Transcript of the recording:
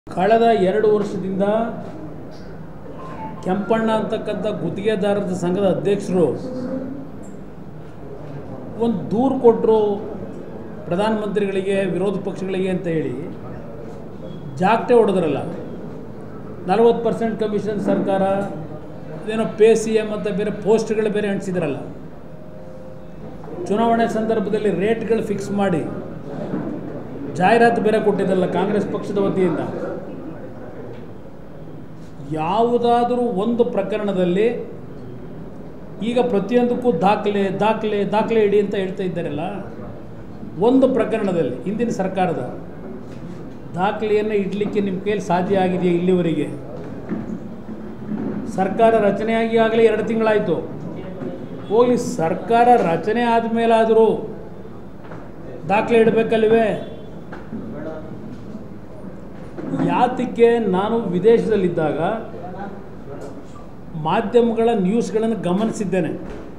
ಕಳೆದ ಎರಡು ವರ್ಷದಿಂದ ಕೆಂಪಣ್ಣ ಅಂತಕ್ಕಂಥ ಗುತ್ತಿಗೆದಾರರ ಸಂಘದ ಅಧ್ಯಕ್ಷರು ಒಂದು ದೂರು ಕೊಟ್ಟರು ಪ್ರಧಾನಮಂತ್ರಿಗಳಿಗೆ ವಿರೋಧ ಪಕ್ಷಗಳಿಗೆ ಅಂತ ಹೇಳಿ ಜಾಗ್ಟೆ ಹೊಡೆದ್ರಲ್ಲ ನಲವತ್ತು ಪರ್ಸೆಂಟ್ ಕಮಿಷನ್ ಸರ್ಕಾರ ಅದೇನೋ ಪೇ ಸಿ ಎಮ್ ಅಂತ ಬೇರೆ ಪೋಸ್ಟ್ಗಳು ಬೇರೆ ಅಂಟಿಸಿದ್ರಲ್ಲ ಚುನಾವಣೆ ಸಂದರ್ಭದಲ್ಲಿ ರೇಟ್ಗಳು ಫಿಕ್ಸ್ ಮಾಡಿ ಜಾಹೀರಾತು ಬೇರೆ ಕೊಟ್ಟಿದ್ದಲ್ಲ ಕಾಂಗ್ರೆಸ್ ಪಕ್ಷದ ವತಿಯಿಂದ ಯಾವುದಾದರೂ ಒಂದು ಪ್ರಕರಣದಲ್ಲಿ ಈಗ ಪ್ರತಿಯೊಂದಕ್ಕೂ ದಾಖಲೆ ದಾಖಲೆ ದಾಖಲೆ ಇಡಿ ಅಂತ ಹೇಳ್ತಾ ಇದ್ದಾರಲ್ಲ ಒಂದು ಪ್ರಕರಣದಲ್ಲಿ ಹಿಂದಿನ ಸರ್ಕಾರದ ದಾಖಲೆಯನ್ನು ಇಡಲಿಕ್ಕೆ ನಿಮ್ಮ ಕೈಯಲ್ಲಿ ಸಾಧ್ಯ ಆಗಿದೆಯಾ ಇಲ್ಲಿವರೆಗೆ ಸರ್ಕಾರ ರಚನೆಯಾಗಿ ಆಗಲೇ ಎರಡು ತಿಂಗಳಾಯಿತು ಹೋಗಲಿ ಸರ್ಕಾರ ರಚನೆ ಆದಮೇಲಾದರೂ ದಾಖಲೆ ಇಡಬೇಕಲ್ವೇ ಯಾತಕ್ಕೆ ನಾನು ವಿದೇಶದಲ್ಲಿದ್ದಾಗ ಮಾಧ್ಯಮಗಳ ನ್ಯೂಸ್ಗಳನ್ನು ಗಮನಿಸಿದ್ದೇನೆ